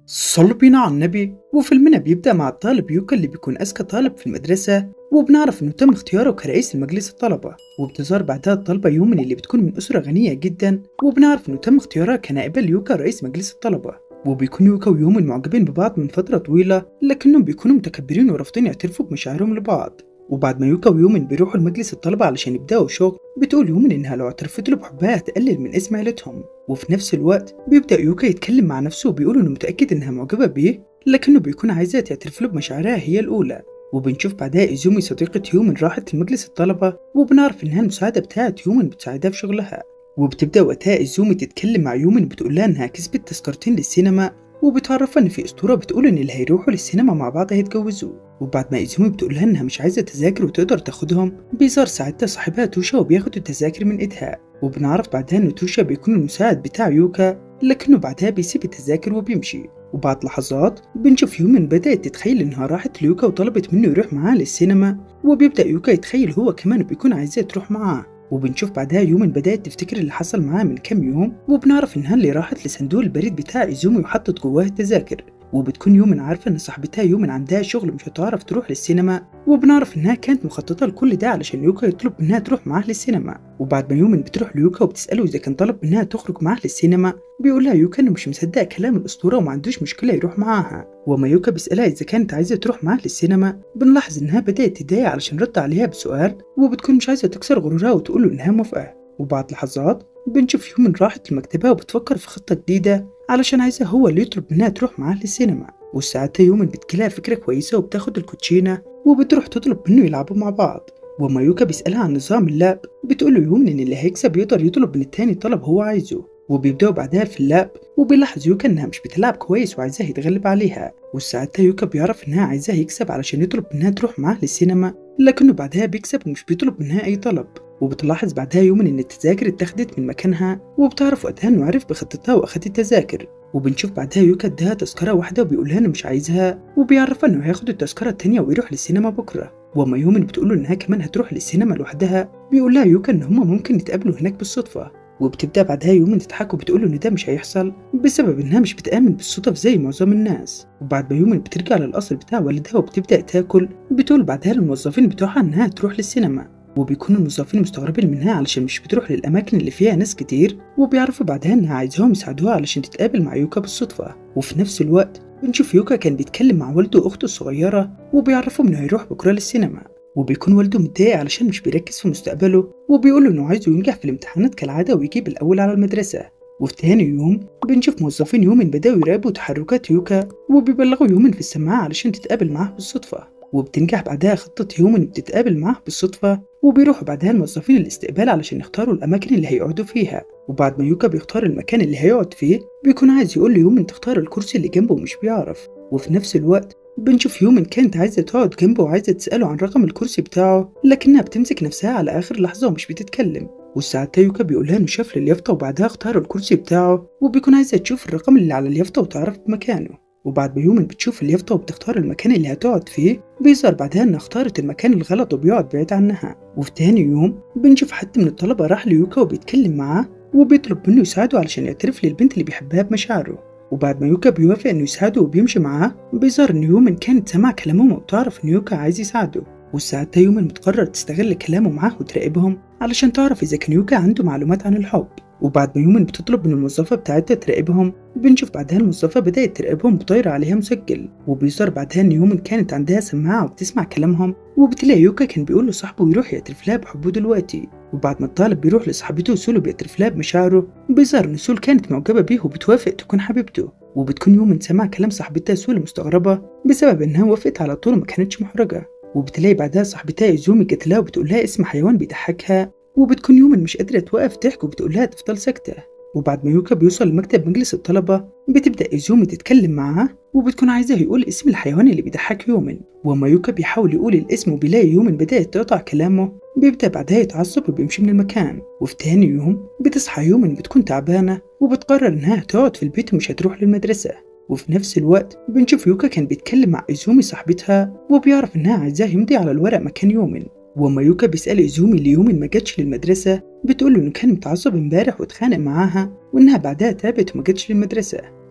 صلوا بينا على النبي وفيلمنا بيبدأ مع الطالب يوكا اللي بيكون أذكى طالب في المدرسة وبنعرف إنه تم اختياره كرئيس لمجلس الطلبة وبتظهر بعدها الطالبة يومن اللي بتكون من أسرة غنية جدا وبنعرف إنه تم اختيارها كنائبة ليوكا رئيس مجلس الطلبة وبيكون يوكا ويومن معجبين ببعض من فترة طويلة لكنهم بيكونوا متكبرين ورافضين يعترفوا بمشاعرهم لبعض وبعد ما يوكا ويومن بيروحوا لمجلس الطلبة علشان يبدأوا شغل بتقول يومن إنها لو اعترفت له بحبها هتقلل من اسم عيلتهم وفي نفس الوقت بيبدأ يوكا يتكلم مع نفسه وبيقول إنه متأكد إنها معجبة بيه لكنه بيكون عايزها تعترف له بمشاعرها هي الأولى وبنشوف بعدها إيزومي صديقة يومن راحت لمجلس الطلبة وبنعرف إنها المساعدة بتاعة يومن بتساعدها في شغلها وبتبدأ وقتها إيزومي تتكلم مع يومن بتقول لها إنها كسبت تذكرتين للسينما وبتعرفها إن في أسطورة بتقول إن اللي هيروحوا للسينما مع بعض هيتجوزوا وبعد ما إيزومي بتقول لها إنها مش عايزة تذاكر وتقدر تاخدهم بيظهر ساعتها صاحبها توشا وبياخد التذاكر من إيدها وبنعرف بعدها إن توشا بيكون المساعد بتاع يوكا لكنه بعدها بيسيب التذاكر وبيمشي وبعد لحظات بنشوف يومن بدأت تتخيل إنها راحت ليوكا وطلبت منه يروح معاها للسينما وبيبدأ يوكا يتخيل هو كمان بيكون عايزاه تروح معاه وبنشوف بعدها يومن بدأت تفتكر اللي حصل معاها من كام يوم وبنعرف إنها اللي راحت لصندوق البريد بتاع إيزومي وحطت جواه التذاكر وبتكون يومن عارفة إن صاحبتها يومن عندها شغل مش هتعرف تروح للسينما وبنعرف إنها كانت مخططة لكل ده علشان يوكا يطلب إنها تروح معاه للسينما وبعد ما يومن بتروح ليوكا وبتسأله إذا كان طلب إنها تخرج معاه للسينما بيقول لها يوكا إنه مش مصدق كلام الأسطورة وما عندوش مشكلة يروح معاها وما يوكا بيسألها إذا كانت عايزة تروح معاه للسينما بنلاحظ إنها بدأت تتضايق علشان رد عليها بسؤال وبتكون مش عايزة تكسر غرورها وتقول له إنها موافقة وبعد لحظات بنشوف يومن راحت لمكتبها وبتفكر في خطة جديدة علشان عايزة هو اللي يطلب إنها تروح معاه للسينما وساعتها يومن بتجيلها فكرة كويسة وبتاخد الكوتشينة وبتروح تطلب منه يلعبوا مع بعض ومايوكا بيسألها عن نظام اللعب بتقول له يومن إن اللي هيكسب يقدر يطلب من التاني طلب هو عايزه وبيبدأوا بعدها في اللعب وبيلاحظ يوكا إنها مش بتلعب كويس وعايزاه يتغلب عليها وساعتها يوكا بيعرف إنها عايزاه يكسب علشان يطلب إنها تروح معاه للسينما لكنه بعدها بيكسب ومش بيطلب منها أي طلب وبتلاحظ بعدها يومن إن التذاكر اتاخدت من مكانها وبتعرف وقتها إنه عرف بخطتها وأخد التذاكر وبنشوف بعدها يوكا اداها تذكرة واحدة وبيقول لها إنه مش عايزها وبيعرفها إنه هياخد التذكرة التانية ويروح للسينما بكرة وما يومن بتقوله إنها كمان هتروح للسينما لوحدها بيقول لها يوكا إن هما ممكن يتقابلوا هناك بالصدفة وبتبدأ بعدها يومن تضحك وبتقوله إن ده مش هيحصل بسبب إنها مش بتآمن بالصدف زي معظم الناس وبعد ما يومن بترجع للقصر بتاع والدها وبتبدأ تاكل بتقول بعدها للموظفين بتوعها إنها تروح للسينما وبيكونوا الموظفين مستغربين منها علشان مش بتروح للأماكن اللي فيها ناس كتير وبيعرفوا بعدها إنها عايزاهم يساعدوها علشان تتقابل مع يوكا بالصدفة وفي نفس الوقت بنشوف يوكا كان بيتكلم مع والده وأخته الصغيرة وبيعرفوا إنه هيروح بكرة للسينما وبيكون والده متضايق علشان مش بيركز في مستقبله وبيقول إنه عايزه ينجح في الامتحانات كالعادة ويجيب الأول على المدرسة وفي تاني يوم بنشوف موظفين يومن بدأوا يراقبوا تحركات يوكا وبيبلغوا يومن في السماعة علشان تتقابل معاه بالصدفة وبتنجح بعدها خطة يومن بتتقابل معاه بالصدفة وبيروحوا بعدها الموظفين الاستقبال علشان يختاروا الأماكن اللي هيقعدوا فيها وبعد ما يوكا بيختار المكان اللي هيقعد فيه بيكون عايز يقول ليومن تختار الكرسي اللي جنبه ومش بيعرف وفي نفس الوقت بنشوف يومن كانت عايزة تقعد جنبه وعايزة تسأله عن رقم الكرسي بتاعه لكنها بتمسك نفسها على آخر لحظة ومش بتتكلم وساعتها يوكا بيقول لها انه شاف اليافطة وبعدها اختار الكرسي بتاعه وبيكون عايزة تشوف الرقم اللي على اليافطة وتعرف مكانه وبعد ما يومن بتشوف اليافطة وبتختار المكان اللي هتقعد فيه بيظهر بعدها انها اختارت المكان الغلط وبيقعد بعيد عنها وفي تاني يوم بنشوف حد من الطلبة راح ليوكا وبيتكلم معاه وبيطلب منه يساعده علشان يعترف للبنت اللي بيحبها بمشاعره وبعد ما يوكا بيوافق انه يساعده وبيمشي معاه بيظهر ان يومن كانت سامع كلامهم وبتعرف ان يوكا عايز يساعده وساعتها يومن بتقرر تستغل كلامه معاه وتراقبهم علشان تعرف اذا كان يوكا عنده معلومات عن الحب وبعد ما يومن بتطلب من الموظفة بتاعتها تراقبهم بنشوف بعدها الموظفة بدأت تراقبهم بطايرة عليها مسجل وبيظهر بعدها إن يومن كانت عندها سماعة وبتسمع كلامهم وبتلاقي يوكا كان بيقول لصاحبه يروح يعترف لها بحبه دلوقتي وبعد ما الطالب بيروح لصاحبته سولو بيعترف لها بمشاعره بيظهر إن سول كانت معجبة بيه وبتوافق تكون حبيبته وبتكون يومن سمع كلام صاحبتها سول مستغربة بسبب إنها وافقت على طول وما كانتش محرجة وبتلاقي بعدها صاحبتها إيزومي جت لها وبتقول لها اسم حيوان بيضحكها وبتكون يومن مش قادرة توقف ضحك وبتقول لها تفضل ساكتة وبعد ما يوكا بيوصل لمكتب مجلس الطلبة بتبدأ إيزومي تتكلم معاه وبتكون عايزاه يقول اسم الحيوان اللي بيضحك يومن وما يوكا بيحاول يقول الاسم وبيلاقي يومن بدأت تقطع كلامه بيبدأ بعدها يتعصب وبيمشي من المكان وفي تاني يوم بتصحى يومن بتكون تعبانة وبتقرر إنها تقعد في البيت ومش هتروح للمدرسة وفي نفس الوقت بنشوف يوكا كان بيتكلم مع إيزومي صاحبتها وبيعرف إنها عايزاه يمضي على الورق مكان يومن وما يوكا بيسأل إيزومي اللي يومن ما جاتش للمدرسة بتقول له إنه كان متعصب امبارح واتخانق معاها وإنها بعدها تعبت وما جاتش للمدرسة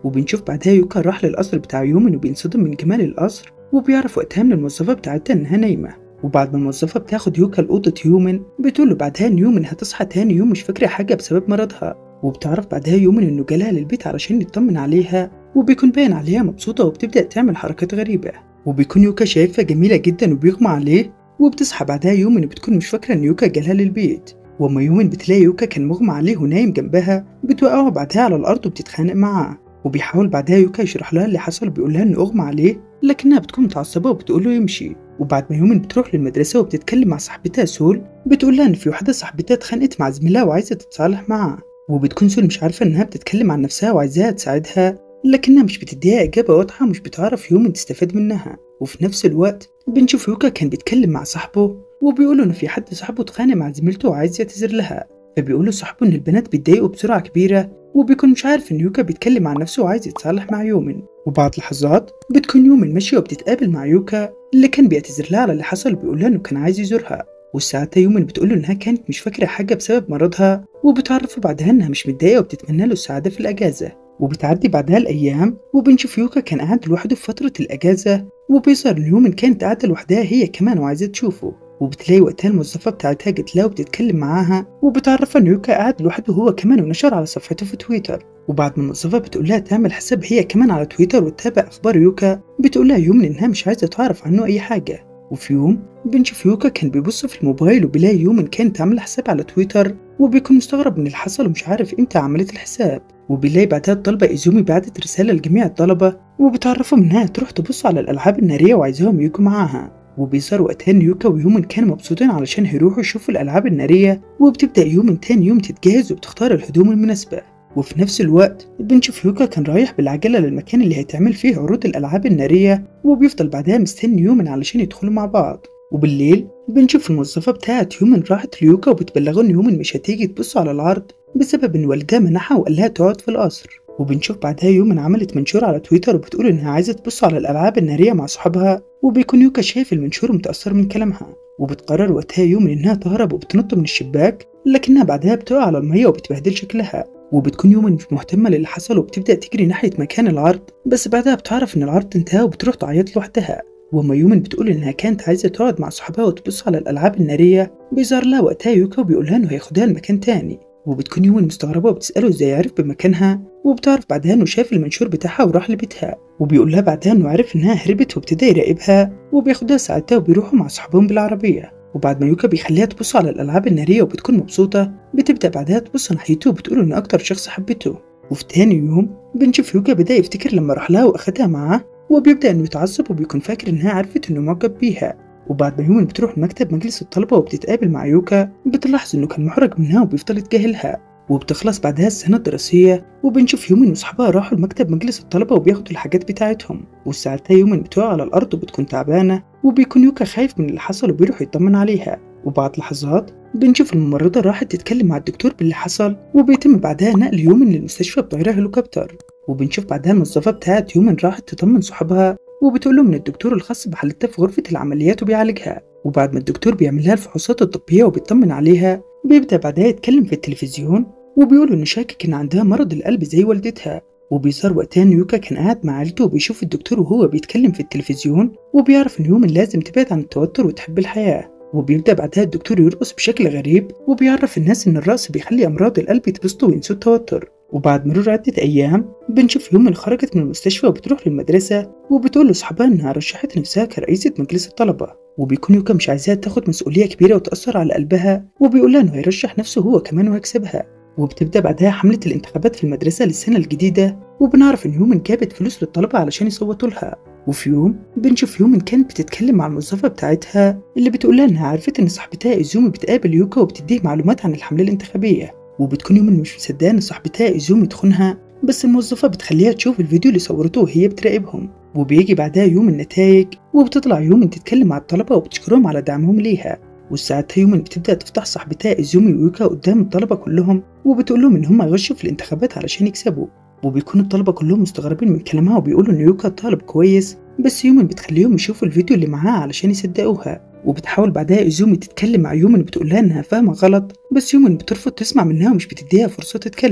وبنشوف بعدها يوكا راح للقصر بتاع يومن وبينصدم من جمال القصر وبيعرف وقتها من الموظفة بتاعتها إنها نايمة وبعد ما الموظفة بتاخد يوكا لأوضة يومن بتقول له بعدها إن يومن هتصحى تاني يوم مش فاكرة حاجة بسبب مرضها وبتعرف بعدها يومن إنه جالها للبيت علشان يطمن عليها وبيكون باين عليها مبسوطة وبتبدأ تعمل حركات غريبة وبيكون يوكا شايفها جميلة جدا وبيغمى عليه وبتصحى بعدها يومن بتكون مش فاكرة إن يوكا جالها للبيت وأما يومن بتلاقي يوكا كان مغمى عليه ونايم جنبها بتوقعه بعدها على الأرض وبتتخانق معاه وبيحاول بعدها يوكا يشرح لها اللي حصل بيقول لها إنه أغمى عليه لكنها بتكون متعصبة وبتقول له يمشي وبعد ما يومن بتروح للمدرسة وبتتكلم مع صاحبتها سول بتقول لها إن في واحدة صاحبتها اتخانقت مع زميلها وعايزة تتصالح معاه وبتكون سول مش عارفة إنها بتتكلم عن نفسها وعايزاها تساعدها لكنها مش بتديها إجابة واضحة ومش بتعرف يومن تستفاد منها وفي نفس الوقت بنشوف يوكا كان بيتكلم مع صاحبه وبيقوله إن في حد صاحبه اتخانق مع زميلته وعايز يعتذر لها فبيقول له صاحبه إن البنات بيتضايقوا بسرعة كبيرة وبيكون مش عارف إن يوكا بيتكلم عن نفسه وعايز يتصالح مع يومن وبعد لحظات بتكون يومن ماشية وبتتقابل مع يوكا اللي كان بيعتذر لها على اللي حصل وبيقول لها إنه كان عايز يزورها وساعتها يومن بتقول له إنها كانت مش فاكرة حاجة بسبب مرضها وبتعرفه بعدها إنها مش متضايقة وبتتمنى له السعادة في الأجازة وبتعدي بعدها الأيام وبنشوف يوكا كان قاعد لوحده في فترة الأجازة وبيظهر إن يومن كانت قاعدة لوحدها هي كمان وعايزة تشوفه وبتلاقي وقتها الموظفة بتاعتها جت لها وبتتكلم معاها وبتعرفها إن يوكا قاعد لوحده هو كمان ونشر على صفحته في تويتر وبعد ما الموظفة بتقول لها تعمل حساب هي كمان على تويتر وتتابع أخبار يوكا بتقول لها يومن إنها مش عايزة تعرف عنه أي حاجة وفي يوم بنشوف يوكا كان بيبص في الموبايل وبيلاقي يومن كانت عاملة حساب على تويتر وبيكون مستغرب من اللي حصل ومش عارف امتى عملت الحساب وبيلاقي بعدها الطلبة إيزومي بعتت رسالة لجميع الطلبة وبتعرفهم إنها تروح تبص على الألعاب النارية وعايزاهم يجوا معاها وبيظهر وقتها إن يوكا ويومن كانوا مبسوطين علشان هيروحوا يشوفوا الألعاب النارية وبتبدأ يومن تاني يوم تتجهز وبتختار الهدوم المناسبة وفي نفس الوقت بنشوف يوكا كان رايح بالعجلة للمكان اللي هيتعمل فيه عروض الألعاب النارية وبيفضل بعدها مستني يومن علشان يدخلوا مع بعض وبالليل بنشوف الموظفة بتاعت يومن راحت ليوكا وبتبلغه إن يومن مش هتيجي تبص على العرض بسبب إن والدها منحها وقال لها تقعد في القصر وبنشوف بعدها يومن عملت منشور على تويتر وبتقول إنها عايزة تبص على الألعاب النارية مع صحابها وبيكون يوكا شايف المنشور ومتأثر من كلامها وبتقرر وقتها يومن إنها تهرب وبتنط من الشباك لكنها بعدها بتقع على المية وبتبهدل شكلها وبتكون يومن مش مهتمة للي حصل وبتبدأ تجري ناحية مكان العرض بس بعدها بتعرف إن العرض انتهى وبتروح تعيط لوحدها وأما يومن بتقول إنها كانت عايزة تقعد مع صحابها وتبص على الألعاب النارية بيظهر لها وقتها يوكا وبيقول لها إنه هياخدها لمكان تاني وبتكون يومن مستغربة وبتسأله إزاي عرف بمكانها وبتعرف بعدها إنه شاف المنشور بتاعها وراح لبيتها وبيقول لها بعدها إنه عرف إنها هربت وابتدى يراقبها وبياخدها ساعتها وبيروحوا مع صحابهم بالعربية وبعد ما يوكا بيخليها تبص على الألعاب النارية وبتكون مبسوطة بتبدأ بعدها تبص ناحيته وبتقول إنه أكتر شخص حبته وفي تاني يوم بنشوف يوكا بدأ يفتكر لما راح لها وأخدها معاه وبيبدأ إنه يتعصب وبيكون فاكر إنها عرفت إنه معجب بيها وبعد ما يومن بتروح مكتب مجلس الطلبة وبتتقابل مع يوكا بتلاحظ إنه كان محرج منها وبيفضل يتجاهلها وبتخلص بعدها السنة الدراسية وبنشوف يومن وصحابها راحوا لمكتب مجلس الطلبة وبياخدوا الحاجات بتاعتهم وساعتها يومن بتقع على الأرض وبتكون تعبانة وبيكون يوكا خايف من اللي حصل وبيروح يطمن عليها وبعد لحظات بنشوف الممرضة راحت تتكلم مع الدكتور باللي حصل وبيتم بعدها نقل يومن للمستشفى بطيارة هليكوبتر وبنشوف بعدها الموظفة بتاعت يومن راحت تطمن صحابها وبتقول لهم إن الدكتور الخاص بحالتها في غرفة العمليات وبيعالجها وبعد ما الدكتور بيعمل لها الفحوصات الطبية وبيطمن عليها بيبدأ بعدها يتكلم في التلفزيون وبيقول إنه شاكك إن عندها مرض القلب زي والدتها وبيظهر وقتها إن يوكا كان قاعد مع عيلته وبيشوف الدكتور وهو بيتكلم في التلفزيون وبيعرف إن يومن لازم تبعد عن التوتر وتحب الحياة وبيبدأ بعدها الدكتور يرقص بشكل غريب وبيعرف الناس إن الرقص بيخلي أمراض القلب يتبسطوا وينسوا التوتر وبعد مرور عدة أيام بنشوف يومن خرجت من المستشفى وبتروح للمدرسة وبتقول لأصحابها إنها رشحت نفسها كرئيسة مجلس الطلبة وبيكون يوكا مش عايزاها تاخد مسؤولية كبيرة وتأثر على قلبها وبيقول لها إنه هيرشح نفسه هو كمان وهيكسبها وبتبدأ بعدها حملة الانتخابات في المدرسة للسنة الجديدة وبنعرف إن يومن جابت فلوس للطلبة علشان يصوتوا لها وفي يوم بنشوف يومن كانت بتتكلم مع الموظفة بتاعتها اللي بتقول لها إنها عرفت إن صاحبتها إيزومي بتقابل يوكا وبتديه معلومات عن الحملة الانتخابية وبتكون يومن مش مصدقة إن صاحبتها إيزومي تخونها بس الموظفة بتخليها تشوف الفيديو اللي صورته وهي بتراقبهم وبيجي بعدها يوم النتائج وبتطلع يومن تتكلم مع الطلبة وبتشكرهم على دعمهم ليها وساعتها يومن بتبدأ تفتح صاحبتها إيزومي ويوكا قدام الطلبة كلهم وبتقول لهم إن هم يغشوا في الانتخابات علشان يكسبوا وبيكون الطلبة كلهم مستغربين من كلامها وبيقولوا إن يوكا طالب كويس بس يومن بتخليهم يشوفوا الفيديو اللي معاها علشان يصدقوها وبتحاول بعدها إيزومي تتكلم مع يومن بتقول لها إنها فاهمة غلط بس يومن بترفض تسمع منها ومش بتديها فرصة تتكلم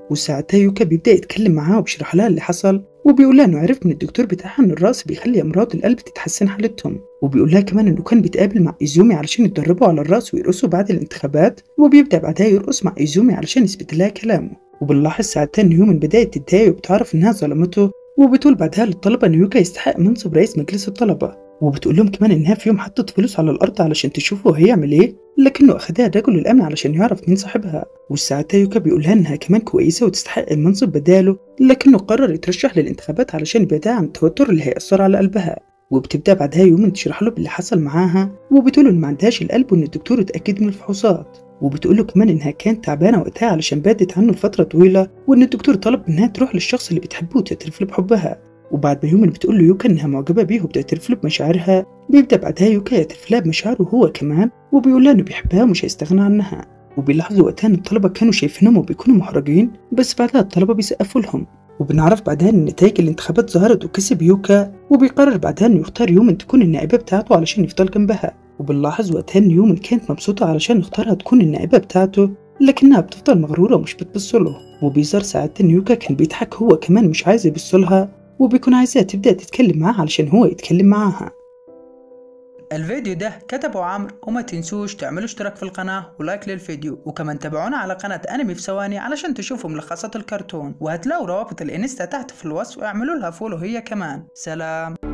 وساعتها يوكا بيبدأ يتكلم معاها وبيشرح لها اللي حصل وبيقول لها انه عرف من الدكتور بتاعها ان الرقص بيخلي امراض القلب تتحسن حالتهم وبيقول لها كمان انه كان بيتقابل مع ايزومي علشان يتدربوا على الرقص ويرقصوا بعد الانتخابات وبيبدأ بعدها يرقص مع ايزومي علشان يثبت لها كلامه وبنلاحظ ساعتها ان يومن بدأت تتضايق وبتعرف انها ظلمته وبتقول بعدها للطلبة ان يوكا يستحق منصب رئيس مجلس الطلبة وبتقول لهم كمان انها في يوم حطت فلوس على الارض علشان تشوفه هيعمل ايه لكنه اخدها رجل الامن علشان يعرف مين صاحبها وساعتها يوكا بيقول لها انها كمان كويسه وتستحق المنصب بداله لكنه قرر يترشح للانتخابات علشان يبعدها عن التوتر اللي هيأثر على قلبها وبتبدا بعدها يوم تشرح له باللي حصل معاها وبتقول ان ما عندهاش القلب وان الدكتور اتاكد من الفحوصات وبتقول له كمان انها كانت تعبانه وقتها علشان بعدت عنه لفتره طويله وان الدكتور طلب انها تروح للشخص اللي بتحبه وتعترف له بحبها وبعد ما يومن بتقول له يوكا انها معجبه بيه وبتعترف له بمشاعرها بيبدا بعدها يوكا يعترف لها بمشاعره هو كمان وبيقول لها انه بيحبها ومش هيستغنى عنها وبيلاحظوا وقتها ان الطلبه كانوا شايفينهم وبيكونوا محرجين بس بعدها الطلبه بيسقفوا لهم وبنعرف بعدها ان نتائج الانتخابات ظهرت وكسب يوكا وبيقرر بعدها انه يختار يومن تكون النائبه بتاعته علشان يفضل جنبها وبنلاحظ وقتها ان يومن كانت مبسوطه علشان اختارها تكون النائبه بتاعته لكنها بتفضل مغروره ومش بتبصله وبيظهر ساعات ان يوكا كان بيضحك هو كمان مش عايز يبصلها وبيكون عايزاها تبدأ تتكلم معاه علشان هو يتكلم معاها الفيديو ده كتبه عمرو وما تنسوش تعملوا اشتراك في القناة ولايك للفيديو وكمان تابعونا على قناة انمي في ثواني علشان تشوفوا ملخصات الكرتون وهتلاقوا روابط الانستا تحت في الوصف واعملوا لها فولو هي كمان سلام